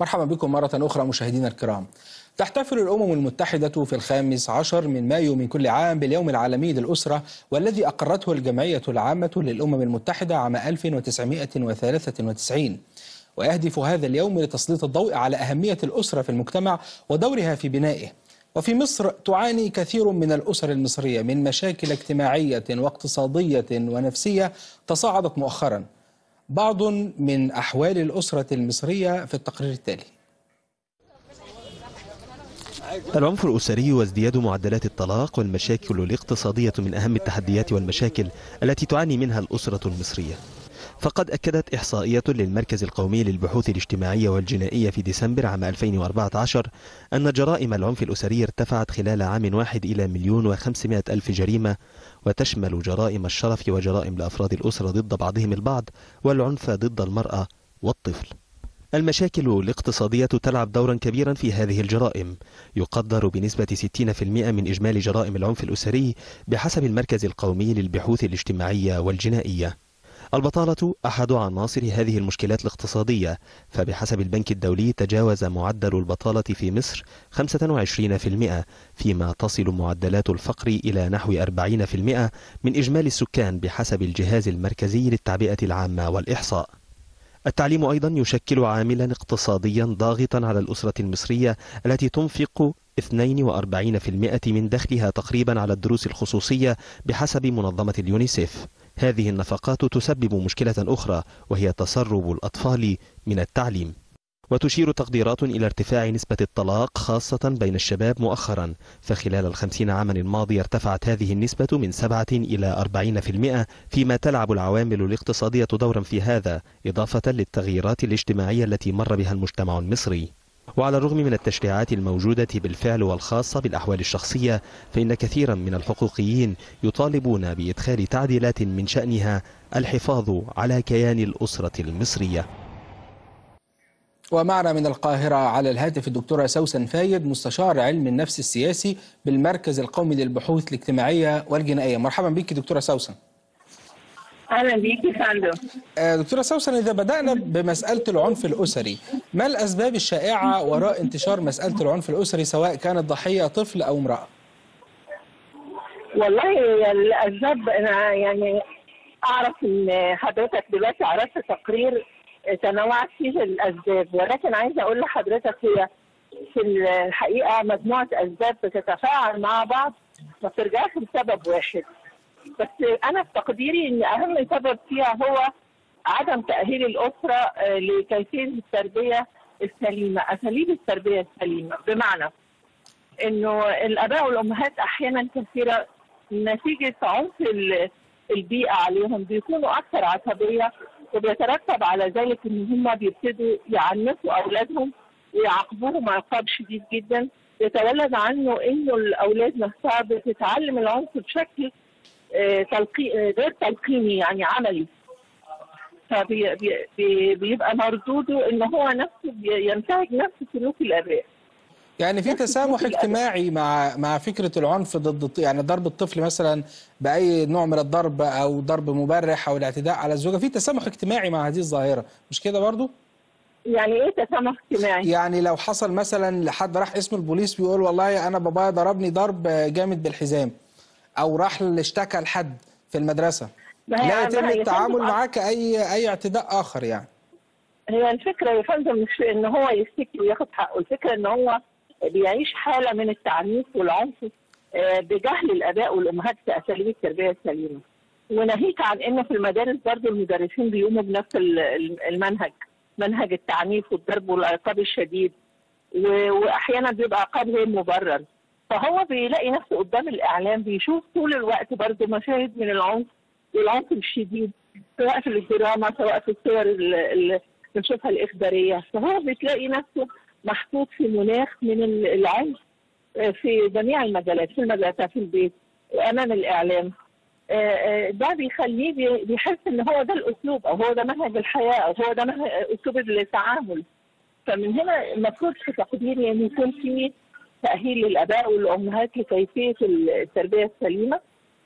مرحبا بكم مرة أخرى مشاهدينا الكرام تحتفل الأمم المتحدة في الخامس عشر من مايو من كل عام باليوم العالمي للأسرة والذي أقرته الجمعية العامة للأمم المتحدة عام 1993 ويهدف هذا اليوم لتسليط الضوء على أهمية الأسرة في المجتمع ودورها في بنائه وفي مصر تعاني كثير من الأسر المصرية من مشاكل اجتماعية واقتصادية ونفسية تصاعدت مؤخرا بعض من أحوال الأسرة المصرية في التقرير التالي العنف الأسري وازدياد معدلات الطلاق والمشاكل الاقتصادية من أهم التحديات والمشاكل التي تعاني منها الأسرة المصرية فقد أكدت إحصائية للمركز القومي للبحوث الاجتماعية والجنائية في ديسمبر عام 2014 أن جرائم العنف الأسري ارتفعت خلال عام واحد إلى مليون وخمسمائة ألف جريمة وتشمل جرائم الشرف وجرائم لأفراد الأسرة ضد بعضهم البعض والعنف ضد المرأة والطفل المشاكل الاقتصادية تلعب دورا كبيرا في هذه الجرائم يقدر بنسبة 60% من إجمالي جرائم العنف الأسري بحسب المركز القومي للبحوث الاجتماعية والجنائية البطالة أحد عناصر هذه المشكلات الاقتصادية فبحسب البنك الدولي تجاوز معدل البطالة في مصر 25% فيما تصل معدلات الفقر إلى نحو 40% من إجمالي السكان بحسب الجهاز المركزي للتعبئة العامة والإحصاء التعليم أيضا يشكل عاملا اقتصاديا ضاغطا على الأسرة المصرية التي تنفق 42% من دخلها تقريبا على الدروس الخصوصية بحسب منظمة اليونيسيف هذه النفقات تسبب مشكلة أخرى وهي تسرب الأطفال من التعليم وتشير تقديرات إلى ارتفاع نسبة الطلاق خاصة بين الشباب مؤخرا فخلال الخمسين عاما الماضية ارتفعت هذه النسبة من 7 إلى 40% فيما تلعب العوامل الاقتصادية دورا في هذا إضافة للتغييرات الاجتماعية التي مر بها المجتمع المصري وعلى الرغم من التشريعات الموجودة بالفعل والخاصة بالأحوال الشخصية فإن كثيرا من الحقوقيين يطالبون بإدخال تعديلات من شأنها الحفاظ على كيان الأسرة المصرية ومعنا من القاهرة على الهاتف الدكتورة سوسن فايد مستشار علم النفس السياسي بالمركز القومي للبحوث الاجتماعية والجنائية مرحبا بك دكتورة سوسن اهلا بيك يا فندم آه، دكتورة سوسن إذا بدأنا بمسألة العنف الأسري ما الأسباب الشائعة وراء انتشار مسألة العنف الأسري سواء كانت ضحية طفل أو امرأة والله هي الاسباب انا يعني اعرف ان حضرتك دلوقتي عرفت تقرير تنوعت فيه الاسباب ولكن عايزه اقول لحضرتك هي في الحقيقه مجموعه اسباب بتتفاعل مع بعض ما بترجعش لسبب واحد بس انا في تقديري ان اهم سبب فيها هو عدم تاهيل الاسره آه، لكيفيه التربيه السليمه اساليب التربيه السليمه بمعنى انه الاباء والامهات احيانا كثيره نتيجه عنف ال- البيئه عليهم بيكونوا اكثر عصبيه وبيترتب على ذلك ان هم بيبتدوا يعنفوا اولادهم ويعاقبوهم عقاب شديد جدا يتولد عنه انه الاولاد نفسها بتتعلم العنف بشكل آه، تلقي آه، غير تلقيني يعني عملي فبيبقى مردوده ان هو نفسه بي- ينتهج نفس سلوك الاباء يعني في تسامح اجتماعي مع مع فكرة العنف ضد الط- يعني ضرب الطفل مثلا بأي نوع من الضرب أو ضرب مبرح أو الاعتداء على الزوجة في تسامح اجتماعي مع هذه الظاهرة مش كده برضو؟ يعني ايه تسامح اجتماعي؟ يعني لو حصل مثلا لحد راح اسم البوليس بيقول والله أنا بابايا ضربني ضرب جامد بالحزام أو راح اشتكى لحد في المدرسة ما هي- لا ما يتم هي التعامل فندم معاه كأي أي اعتداء آخر يعني هي الفكره يا فندم مش في ان هو يشتكي وياخد حقه، الفكره ان هو بيعيش حاله من التعنيف والعنف آه، بجهل الاباء والامهات في اساليب التربيه السليمه. وناهيك عن ان في المدارس برضه المدرسين بيقوموا بنفس ال- ال- المنهج، منهج التعنيف والضرب والعقاب الشديد و- واحيانا بيبقى عقاب غير مبرر. فهو بيلاقي نفسه قدام الاعلام بيشوف طول الوقت برضه مشاهد من العنف والعنف الشديد سواء في الدراما سواء في الصور ال- اللي بنشوفها الاخباريه فهو بتلاقي نفسه محطوط في مناخ من ال- العنف آه، في جميع المجالات في المدرسه في البيت وامام الاعلام آه، آه، ده بيخليه بي- بيحس ان هو ده الاسلوب او هو ده منهج الحياه او هو ده منهج اسلوب التعامل فمن هنا المفروض في تقديري ان يكون في تاهيل للاباء والامهات لكيفيه التربيه السليمه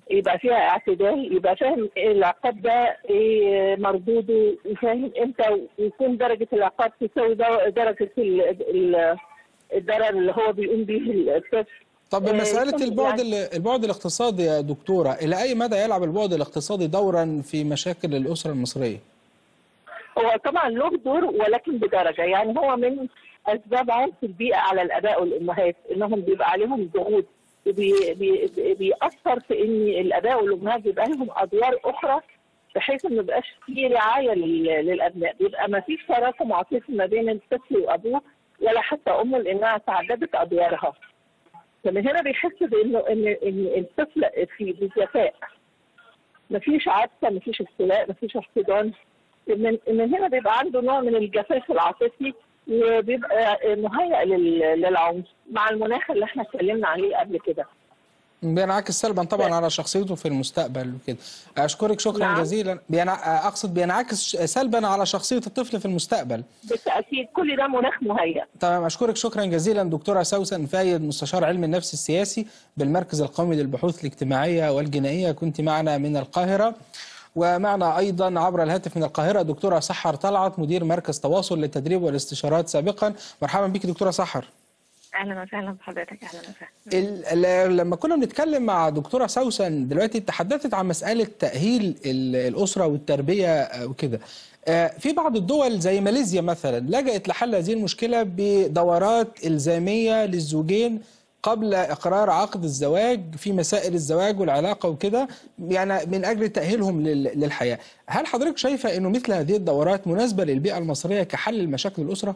يبقى فيها اعتدال يبقى فاهم إيه العقاب ده ايه مردوده وفاهم امتى ويكون درجه العقاب تساوي در- درجه ال- ال- الضرر اللي هو بيقوم به الطفل طب آه، مسألة يكون البعد يعني- ال- البعد الاقتصادي يا دكتورة إلى أي مدى يلعب البعد الاقتصادي دورا في مشاكل الأسرة المصرية؟ هو طبعا له دور ولكن بدرجه يعني هو من اسباب عنف البيئه على الاباء والامهات انهم بيبقى عليهم ضغوط وبي- بي- بيأثر في ان الاباء والامهات بيبقى لهم ادوار اخرى بحيث ما يبقاش في رعايه لل- للابناء بيبقى ما فيش تراكم عاطفي ما بين الطفل وابوه ولا حتى امه لانها تعددت ادوارها فمن هنا بيحس بانه ان ان الطفل في بجفاء مفيش عدسه مفيش استيلاء مفيش احتضان من من هنا بيبقى عنده نوع من الجفاف العاطفي وبيبقى مهيئ لل- للعنف مع المناخ اللي احنا اتكلمنا عليه قبل كده بينعكس سلبا طبعا على شخصيته في المستقبل وكده أشكرك شكرا نعم. جزيلا بينع... أقصد بينعكس سلبا على شخصية الطفل في المستقبل بالتاكيد كل ده مناخ مهيئ تمام أشكرك شكرا جزيلا دكتورة سوسن فايد مستشار علم النفس السياسي بالمركز القومي للبحوث الاجتماعية والجنائية كنت معنا من القاهرة ومعنا أيضا عبر الهاتف من القاهرة دكتورة سحر طلعت مدير مركز تواصل للتدريب والاستشارات سابقا مرحبا بك دكتورة سحر اهلا وسهلا بحضرتك اهلا وسهلا ال- ال- لما كنا بنتكلم مع دكتورة سوسن دلوقتي تحدثت عن مسألة تأهيل ال- الأسرة والتربية آه، وكده آه، في بعض الدول زي ماليزيا مثلا لجأت لحل هذه المشكلة بدورات إلزامية للزوجين قبل إقرار عقد الزواج في مسائل الزواج والعلاقة وكده يعني من أجل تأهيلهم لل- للحياة هل حضرتك شايفة أنه مثل هذه الدورات مناسبة للبيئة المصرية كحل لمشاكل الأسرة؟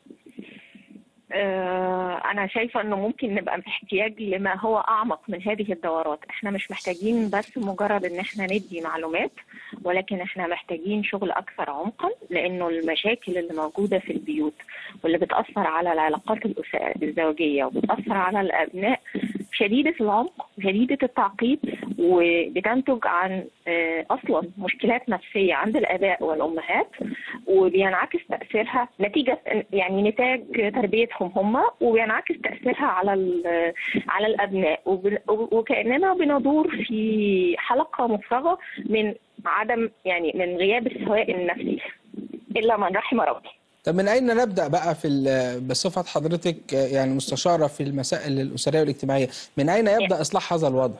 آه، انا شايفه انه ممكن نبقى في احتياج لما هو اعمق من هذه الدورات احنا مش محتاجين بس مجرد ان احنا ندي معلومات ولكن احنا محتاجين شغل اكثر عمقا لانه المشاكل اللي موجوده في البيوت واللي بتاثر على العلاقات الأس- الزوجيه وبتاثر على الابناء شديده العمق شديده التعقيد وبتنتج عن آه، اصلا مشكلات نفسيه عند الاباء والامهات وبينعكس تاثيرها نتيجه يعني نتاج تربيتهم هم وبينعكس تاثيرها على ال- على الابناء وب- وكاننا بندور في حلقه مفرغه من عدم يعني من غياب السواء النفسي الا من رحم ربي طب من أين نبدأ بقى في ال- بصفة حضرتك آه، يعني مستشارة في المسائل الأسرية والاجتماعية من أين يبدأ إصلاح هذا الوضع؟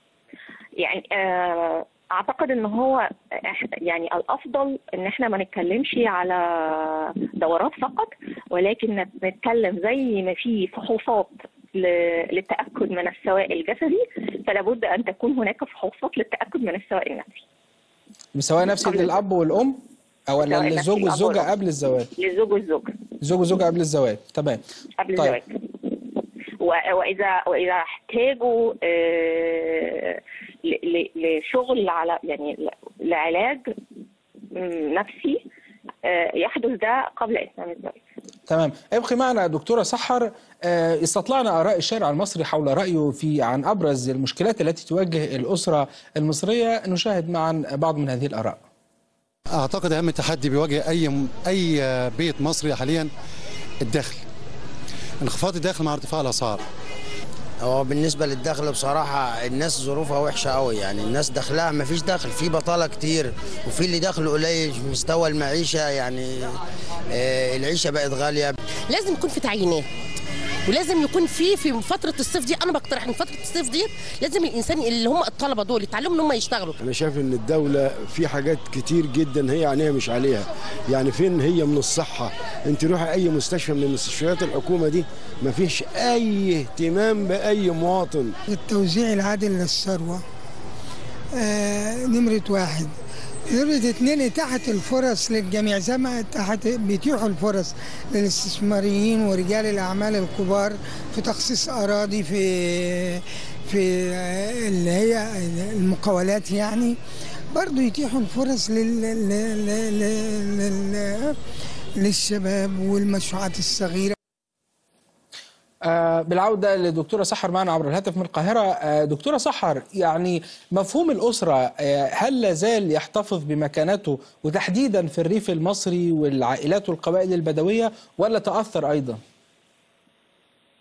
يعني آه، اعتقد ان هو إح- يعني الافضل ان احنا ما نتكلمش على دورات فقط ولكن نت- نتكلم زي ما في فحوصات ل- للتاكد من السواء الجسدي فلا بد ان تكون هناك فحوصات للتاكد من السواء النفسي سواء نفسي قبل للأب والأم أو سواء نفسي للزوج للأب والزوجة والأم. قبل الزواج للزوج والزوجه الزوج والزوجة قبل الزواج تمام قبل طيب. الزواج و- واذا واذا احتاجوا آه، ل- ل- لشغل على يعني ل- لعلاج م، نفسي آه، يحدث ده قبل اتمام الزواج تمام ابقي معنا دكتورة سحر آه، استطلعنا آراء الشارع المصري حول رأيه في عن أبرز المشكلات التي تواجه الأسرة المصرية نشاهد معا بعض من هذه الآراء اعتقد اهم تحدي بيواجه اي اي بيت مصري حاليا الدخل انخفاض الدخل مع ارتفاع الاسعار هو بالنسبه للدخل بصراحه الناس ظروفها وحشه قوي يعني الناس دخلها ما فيش دخل في بطاله كتير وفي اللي دخله قليل في مستوى المعيشه يعني آه، العيشه بقت غاليه لازم يكون في تعيينات ولازم يكون في في فتره الصيف دي انا بقترح ان فتره الصيف دي لازم الانسان اللي هم الطلبه دول يتعلموا ان هم يشتغلوا انا شايف ان الدوله في حاجات كتير جدا هي عينيها مش عليها يعني فين هي من الصحه انت روحي اي مستشفى من مستشفيات الحكومه دي ما فيش اي اهتمام باي مواطن التوزيع العادل للثروة آه نمرة واحد نمرة اتنين إتاحة الفرص للجميع زي ما تحت بيتيحوا الفرص للاستثماريين ورجال الأعمال الكبار في تخصيص أراضي في في آه، اللي هي المقاولات يعني برضو يتيحوا الفرص لل لل لل لل للشباب والمشروعات الصغيرة آه، بالعودة لدكتورة سحر معنا عبر الهاتف من القاهرة آه، دكتورة سحر يعني مفهوم الأسرة آه، هل لا زال يحتفظ بمكانته وتحديدا في الريف المصري والعائلات والقبائل البدوية ولا تأثر أيضا؟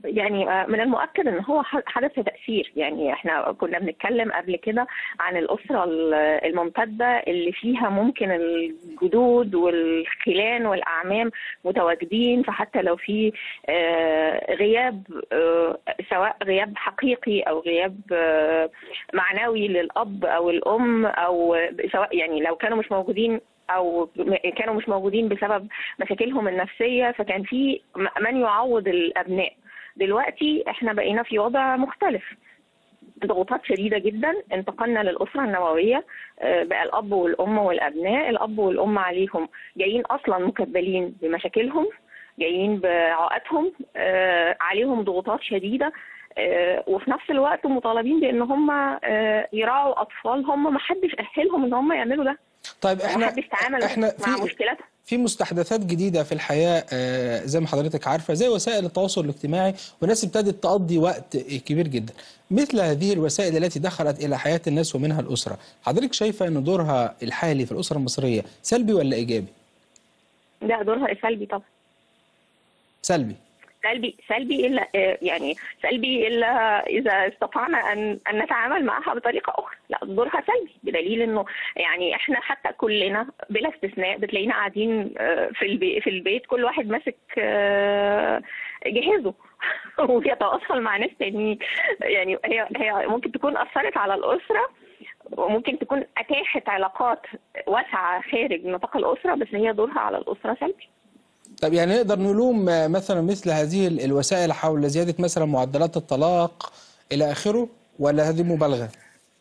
يعني آه، من المؤكد ان هو ح- حدث تاثير يعني احنا كنا بنتكلم قبل كده عن الاسره ال- الممتده اللي فيها ممكن الجدود والخلان والاعمام متواجدين فحتى لو في آه، غياب آه، سواء غياب حقيقي او غياب آه، معنوي للاب او الام او سواء يعني لو كانوا مش موجودين او م- كانوا مش موجودين بسبب مشاكلهم النفسيه فكان في م- من يعوض الابناء دلوقتي احنا بقينا في وضع مختلف ضغوطات شديدة جدا انتقلنا للأسرة النووية آه، بقى الأب والأم والأبناء الأب والأم عليهم جايين أصلا مكبلين بمشاكلهم جايين بعقدهم آه، عليهم ضغوطات شديدة آه، وفي نفس الوقت مطالبين بان هم آه، يراعوا اطفالهم ما حدش اهلهم ان هم يعملوا ده طيب ما احنا حدش تعامل احنا مع في مشكلاتهم في مستحدثات جديدة في الحياة آه، زي ما حضرتك عارفة زي وسائل التواصل الاجتماعي والناس ابتدت تقضي وقت كبير جدا مثل هذه الوسائل التي دخلت إلى حياة الناس ومنها الأسرة حضرتك شايفة أن دورها الحالي في الأسرة المصرية سلبي ولا إيجابي؟ ده دورها سلبي طبعا سلبي سلبي سلبي الا آه، يعني سلبي الا اذا استطعنا ان ان نتعامل معها بطريقه اخرى لا دورها سلبي بدليل انه يعني احنا حتى كلنا بلا استثناء بتلاقينا قاعدين آه، في البيت في البيت كل واحد ماسك آه، جهازه وبيتواصل مع ناس تانيين يعني هي هي ممكن تكون اثرت على الاسره وممكن تكون اتاحت علاقات واسعه خارج نطاق الاسره بس هي دورها على الاسره سلبي طب يعني نقدر نلوم آه، مثلا مثل هذه ال- الوسائل حول زيادة مثلا معدلات الطلاق إلى آخره ولا هذه مبالغة؟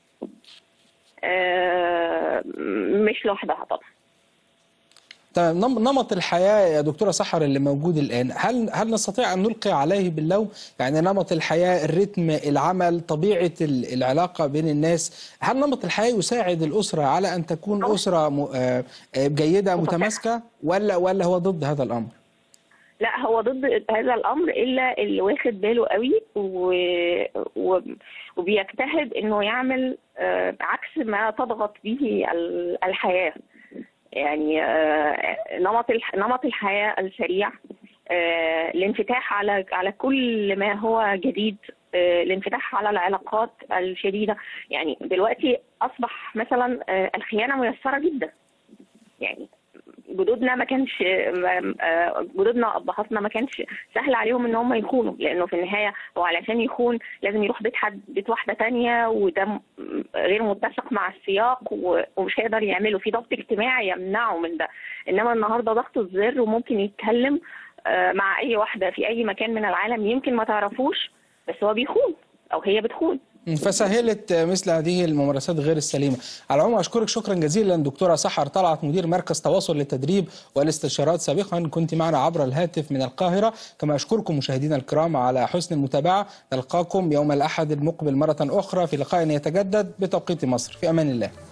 آه، مش لوحدها طبعا تمام نم- نمط الحياة يا دكتورة سحر اللي موجود الآن هل هل نستطيع أن نلقي عليه باللوم يعني نمط الحياة الرتم العمل طبيعة ال- العلاقة بين الناس هل نمط الحياة يساعد الأسرة على أن تكون أسرة م- آه، آه، جيدة متماسكة ولا ولا هو ضد هذا الأمر؟ لا هو ضد هذا الامر الا اللي واخد باله قوي و... و... وبيجتهد انه يعمل آه، عكس ما تضغط به ال- الحياه يعني آه، نمط الح... نمط الحياه السريع آه، الانفتاح على على كل ما هو جديد آه، الانفتاح على العلاقات الشديده يعني دلوقتي اصبح مثلا آه، الخيانه ميسره جدا يعني جدودنا ما كانش آه، جدودنا وابهاتنا ما كانش سهل عليهم ان هم يخونوا لانه في النهايه هو علشان يخون لازم يروح بيت حد بيت واحده تانية وده م- غير متسق مع السياق و- ومش هيقدر يعمله في ضغط اجتماعي يمنعه من ده انما النهارده ضغط الزر وممكن يتكلم آه، مع اي واحده في اي مكان من العالم يمكن ما تعرفوش بس هو بيخون او هي بتخون فسهلت مثل هذه الممارسات غير السليمة على العموم أشكرك شكرا جزيلا دكتورة سحر طلعت مدير مركز تواصل للتدريب والاستشارات سابقا كنت معنا عبر الهاتف من القاهرة كما أشكركم مشاهدينا الكرام على حسن المتابعة نلقاكم يوم الأحد المقبل مرة أخرى في لقاء يتجدد بتوقيت مصر في أمان الله